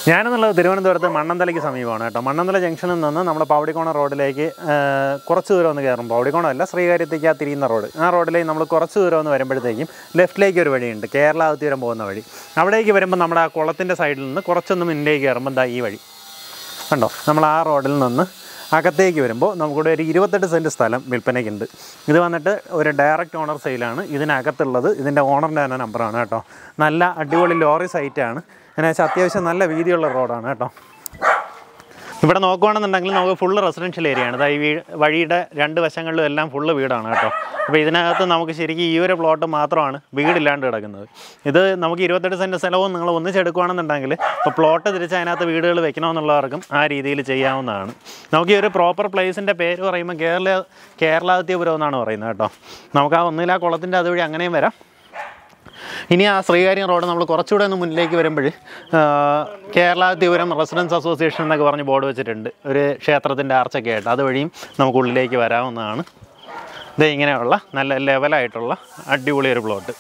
ഞാനെന്നുള്ളത് തിരുവനന്തപുരത്ത് മണ്ണന്തലയ്ക്ക് സമീപമാണ് കേട്ടോ മണ്ണന്തല ജംഗ്ഷനിൽ നിന്ന് നമ്മൾ പൗടിക്കോണ റോഡിലേക്ക് ആ, കുറച്ച് ദൂരം ഒന്ന് കയറും പൗടിക്കോണം അല്ല ശ്രീകാര്യത്തേക്ക് ആ തിരിയുന്ന റോഡ് ആ റോഡിലേക്ക് നമ്മൾ കുറച്ച് ദൂരം ഒന്ന് വരുമ്പോഴത്തേക്കും ലെഫ്റ്റിലേക്ക് ഒരു വഴിയുണ്ട് കേരളാവത്തിപുരം പോകുന്ന വഴി അവിടേക്ക് വരുമ്പോൾ നമ്മുടെ ആ കുളത്തിൻ്റെ സൈഡിൽ നിന്ന് കുറച്ചൊന്ന് മുന്നിലേക്ക് കയറുമ്പോൾ ദാ ഈ വഴി കണ്ടോ നമ്മൾ ആ റോഡിൽ നിന്ന് അകത്തേക്ക് വരുമ്പോൾ നമുക്കിവിടെ ഒരു ഇരുപത്തെട്ട് സെൻറ്റ് സ്ഥലം വിൽപ്പനയ്ക്കുണ്ട് ഇത് വന്നിട്ട് ഒരു ഡയറക്റ്റ് ഓണർ സെയിലാണ് ഇതിനകത്തുള്ളത് ഇതിൻ്റെ ഓണറിൻ്റെ തന്നെ നമ്പറാണ് കേട്ടോ നല്ല അടിപൊളി ലോറി സൈറ്റാണ് എന്നുവെച്ചാൽ അത്യാവശ്യം നല്ല വീതിയുള്ള റോഡാണ് കേട്ടോ ഇവിടെ നോക്കുകയാണെന്നുണ്ടെങ്കിൽ നമുക്ക് ഫുള്ള് റെസിഡൻഷ്യൽ ഏരിയയാണ് ഇതാ ഈ വീ വഴിയുടെ രണ്ട് വശങ്ങളിലും എല്ലാം ഫുള്ള് വീടാണ് കേട്ടോ അപ്പോൾ ഇതിനകത്ത് നമുക്ക് ശരിക്കും ഈ ഒരു പ്ലോട്ട് മാത്രമാണ് വീടില്ലാണ്ട് കിടക്കുന്നത് ഇത് നമുക്ക് ഇരുപത്തെട്ട് സെൻറ്റ് സ്ഥലവും നിങ്ങൾ ഒന്നിച്ചെടുക്കുകയാണെന്നുണ്ടെങ്കിൽ ഇപ്പോൾ പ്ലോട്ട് തിരിച്ച് അതിനകത്ത് വീടുകൾ വെക്കണമെന്നുള്ളവർക്കും ആ രീതിയിൽ ചെയ്യാവുന്നതാണ് നമുക്ക് ഈ ഒരു പ്രോപ്പർ പ്ലേസിൻ്റെ പേര് പറയുമ്പോൾ കേരള കേരളാതിഥ്യപുരം എന്നാണ് പറയുന്നത് കേട്ടോ നമുക്ക് ആ ഒന്നിലാ കുളത്തിൻ്റെ അതുവഴി അങ്ങനെയും വരാം ഇനി ആ ശ്രീകാര്യം റോഡ് നമ്മൾ കുറച്ചുകൂടെ ഒന്ന് മുന്നിലേക്ക് വരുമ്പോൾ കേരളാതിപുരം റെസിഡൻസ് അസോസിയേഷൻ എന്നൊക്കെ പറഞ്ഞ് ബോർഡ് വെച്ചിട്ടുണ്ട് ഒരു ക്ഷേത്രത്തിൻ്റെ ആർച്ചൊക്കെ ആയിട്ട് അതുവഴിയും നമുക്ക് ഉള്ളിലേക്ക് വരാവുന്നതാണ് ഇത് ഇങ്ങനെയുള്ള നല്ല ലെവലായിട്ടുള്ള അടിപൊളി ഒരു പ്ലോട്ട്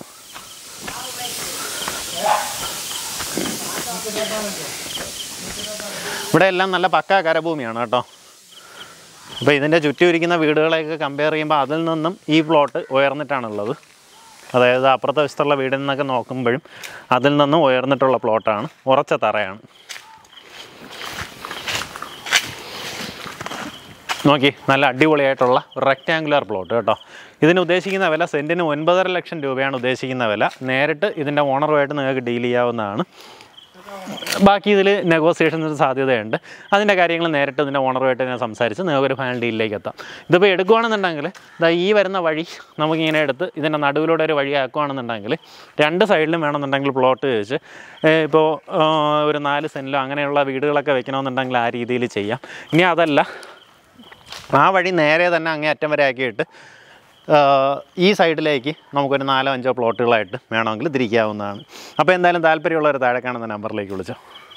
ഇവിടെ എല്ലാം നല്ല പക്കാ കരഭൂമിയാണ് കേട്ടോ അപ്പോൾ ഇതിൻ്റെ ചുറ്റും ഇരിക്കുന്ന വീടുകളെയൊക്കെ കമ്പയർ ചെയ്യുമ്പോൾ അതിൽ നിന്നും ഈ പ്ലോട്ട് ഉയർന്നിട്ടാണുള്ളത് അതായത് അപ്പുറത്തെ വശത്തുള്ള വീടിൽ നിന്നൊക്കെ നോക്കുമ്പോഴും അതിൽ നിന്നും ഉയർന്നിട്ടുള്ള പ്ലോട്ടാണ് ഉറച്ച തറയാണ് നോക്കി നല്ല അടിപൊളിയായിട്ടുള്ള റെക്റ്റാങ്കുലർ പ്ലോട്ട് കേട്ടോ ഇതിന് ഉദ്ദേശിക്കുന്ന വില സെൻറ്റിന് ഒൻപതര ലക്ഷം രൂപയാണ് ഉദ്ദേശിക്കുന്ന വില നേരിട്ട് ഇതിൻ്റെ ഓണറുമായിട്ട് നിങ്ങൾക്ക് ഡീൽ ചെയ്യാവുന്നതാണ് ബാക്കി ഇതിൽ നെഗോസിയേഷൻസിന് സാധ്യതയുണ്ട് അതിൻ്റെ കാര്യങ്ങൾ നേരിട്ട് ഇതിൻ്റെ ഓണറുമായിട്ട് ഞാൻ സംസാരിച്ച് നിങ്ങൾക്കൊരു ഫൈനൽ ഡീലിലേക്ക് എത്താം ഇതിപ്പോൾ എടുക്കുകയാണെന്നുണ്ടെങ്കിൽ ഇതാ ഈ വരുന്ന വഴി നമുക്കിങ്ങനെ എടുത്ത് ഇതിൻ്റെ നടുവിലൂടെ ഒരു വഴി ആക്കുകയാണെന്നുണ്ടെങ്കിൽ രണ്ട് സൈഡിലും വേണമെന്നുണ്ടെങ്കിൽ പ്ലോട്ട് വെച്ച് ഇപ്പോൾ ഒരു നാല് സെൻറ്റിലോ അങ്ങനെയുള്ള വീടുകളൊക്കെ വെക്കണമെന്നുണ്ടെങ്കിൽ ആ രീതിയിൽ ചെയ്യാം ഇനി അതല്ല ആ വഴി നേരെ തന്നെ അങ്ങേ അറ്റം വരെ ആക്കിയിട്ട് ആ, ഈ സൈഡിലേക്ക് നമുക്കൊരു നാലോ അഞ്ചോ പ്ലോട്ടുകളായിട്ട് വേണമെങ്കിൽ തിരിക്കാവുന്നതാണ് അപ്പോൾ എന്തായാലും താല്പര്യമുള്ളവർ താഴെ കാണുന്ന നമ്പറിലേക്ക് വിളിച്ചോ